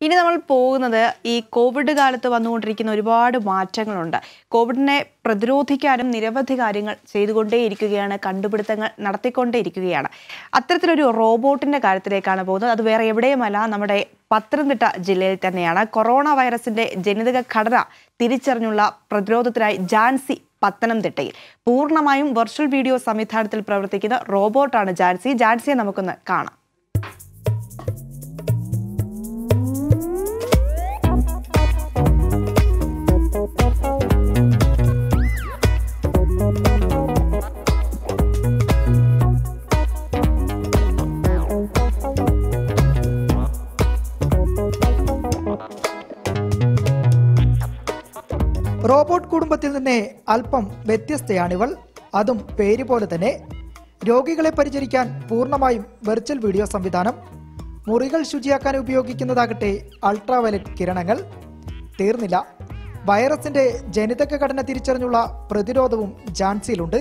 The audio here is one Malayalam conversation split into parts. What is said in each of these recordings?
ഇനി നമ്മൾ പോകുന്നത് ഈ കോവിഡ് കാലത്ത് വന്നുകൊണ്ടിരിക്കുന്ന ഒരുപാട് മാറ്റങ്ങളുണ്ട് കോവിഡിനെ പ്രതിരോധിക്കാനും നിരവധി കാര്യങ്ങൾ ചെയ്തുകൊണ്ടേയിരിക്കുകയാണ് കണ്ടുപിടുത്തങ്ങൾ നടത്തിക്കൊണ്ടേയിരിക്കുകയാണ് അത്തരത്തിലൊരു റോബോട്ടിന്റെ കാര്യത്തിലേക്കാണ് പോകുന്നത് അത് വേറെ എവിടെയുമല്ല നമ്മുടെ പത്തനംതിട്ട ജില്ലയിൽ തന്നെയാണ് കൊറോണ വൈറസിന്റെ ജനിതക ഘടന തിരിച്ചറിഞ്ഞുള്ള പ്രതിരോധത്തിനായി ജാൻസി പത്തനംതിട്ടയിൽ പൂർണ്ണമായും വെർച്വൽ വീഡിയോ സംവിധാനത്തിൽ പ്രവർത്തിക്കുന്ന റോബോട്ടാണ് ജാൻസി ജാൻസിയെ നമുക്കൊന്ന് കാണാം റോബോട്ട് കുടുംബത്തിൽ നിന്ന് അല്പം വ്യത്യസ്തയാണിവൾ അതും പേര് പോലെ തന്നെ രോഗികളെ പരിചരിക്കാൻ പൂർണ്ണമായും വെർച്വൽ വീഡിയോ സംവിധാനം മുറികൾ ശുചിയാക്കാൻ ഉപയോഗിക്കുന്നതാകട്ടെ അൾട്രാവയലറ്റ് കിരണങ്ങൾ തീർന്നില്ല വൈറസിന്റെ ജനിതക ഘടന തിരിച്ചറിഞ്ഞുള്ള പ്രതിരോധവും ജാൻസിയിലുണ്ട്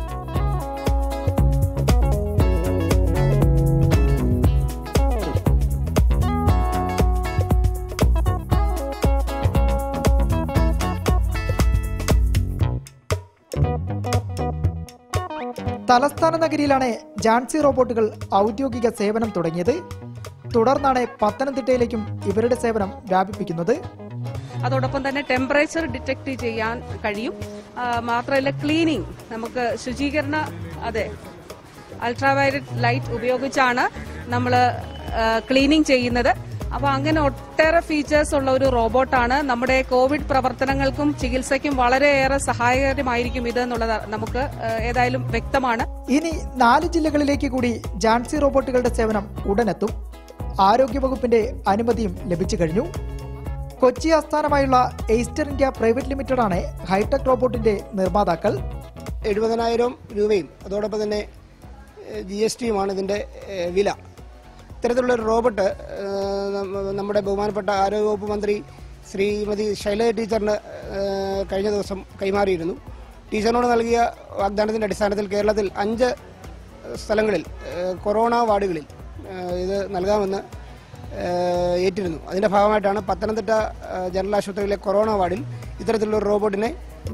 തലസ്ഥാന നഗരിയിലാണ് ജാൻസി റോബോട്ടുകൾ ഔദ്യോഗിക സേവനം തുടങ്ങിയത് തുടർന്നാണ് പത്തനംതിട്ടയിലേക്കും ഇവരുടെ സേവനം വ്യാപിപ്പിക്കുന്നത് അതോടൊപ്പം തന്നെ ടെമ്പറേച്ചർ ഡിറ്റക്ട് ചെയ്യാൻ കഴിയും ആ, മാത്രമല്ല ക്ലീനിങ് നമുക്ക് ശുചീകരണ അതെ അൾട്രാവയലറ്റ് ലൈറ്റ് ഉപയോഗിച്ചാണ് നമ്മൾ ക്ലീനിങ് ചെയ്യുന്നത് അപ്പൊ അങ്ങനെ ഒട്ടേറെ ഫീച്ചേഴ്സ് ഉള്ള ഒരു റോബോട്ടാണ് നമ്മുടെ കോവിഡ് പ്രവർത്തനങ്ങൾക്കും ചികിത്സയ്ക്കും വളരെയേറെ സഹായകരമായിരിക്കും ഇത് എന്നുള്ളത് നമുക്ക് ആ, ഏതായാലും വ്യക്തമാണ് ഇനി നാല് ജില്ലകളിലേക്ക് കൂടി ജാൻസി റോബോട്ടുകളുടെ സേവനം ഉടനെത്തും ആരോഗ്യവകുപ്പിന്റെ അനുമതിയും ലഭിച്ചു കഴിഞ്ഞു കൊച്ചി ആസ്ഥാനമായുള്ള എയ്സ്റ്റർ ഇന്ത്യ പ്രൈവറ്റ് ലിമിറ്റഡ് ആണ് ഹൈടെക് റോബോട്ടിന്റെ നിർമ്മാതാക്കൾ എഴുപതിനായിരം രൂപയും അതോടൊപ്പം തന്നെ ജി എസ് ടിയുമാണ് ഇതിൻ്റെ ഏഹ്, വില ഇത്തരത്തിലുള്ള ഒരു റോബോട്ട് ഏഹ്, നമ്മ- നമ്മുടെ ബഹുമാനപ്പെട്ട ആരോഗ്യവകുപ്പ് മന്ത്രി ശ്രീമതി ശൈലജ ടീച്ചറിന് ഏഹ്, കഴിഞ്ഞ ദിവസം കൈമാറിയിരുന്നു ടീച്ചറിനോട് നൽകിയ വാഗ്ദാനത്തിൻ്റെ അടിസ്ഥാനത്തിൽ കേരളത്തിൽ അഞ്ച് സ്ഥലങ്ങളിൽ ഏഹ്, കൊറോണ വാർഡുകളിൽ ഏഹ്, ഇത് നൽകാമെന്ന് ഏഹ്, ഏറ്റിരുന്നു അതിൻ്റെ ഭാഗമായിട്ടാണ് പത്തനംതിട്ട ഏഹ്, ജനറൽ ആശുപത്രിയിലെ കൊറോണ വാർഡിൽ ഇത്തരത്തിലുള്ള ഒരു റോബോട്ടിനെ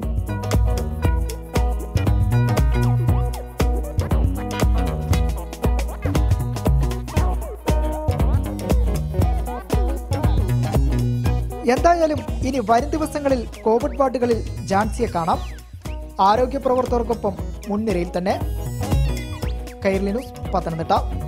എന്തായാലും ഇനി വരും ദിവസങ്ങളിൽ കോവിഡ് വാർഡുകളിൽ ജാൻസിയെ കാണാം ആരോഗ്യ പ്രവർത്തകർക്കൊപ്പം മുൻനിരയിൽ തന്നെ കൈർലി ന്യൂസ് പത്തനംതിട്ട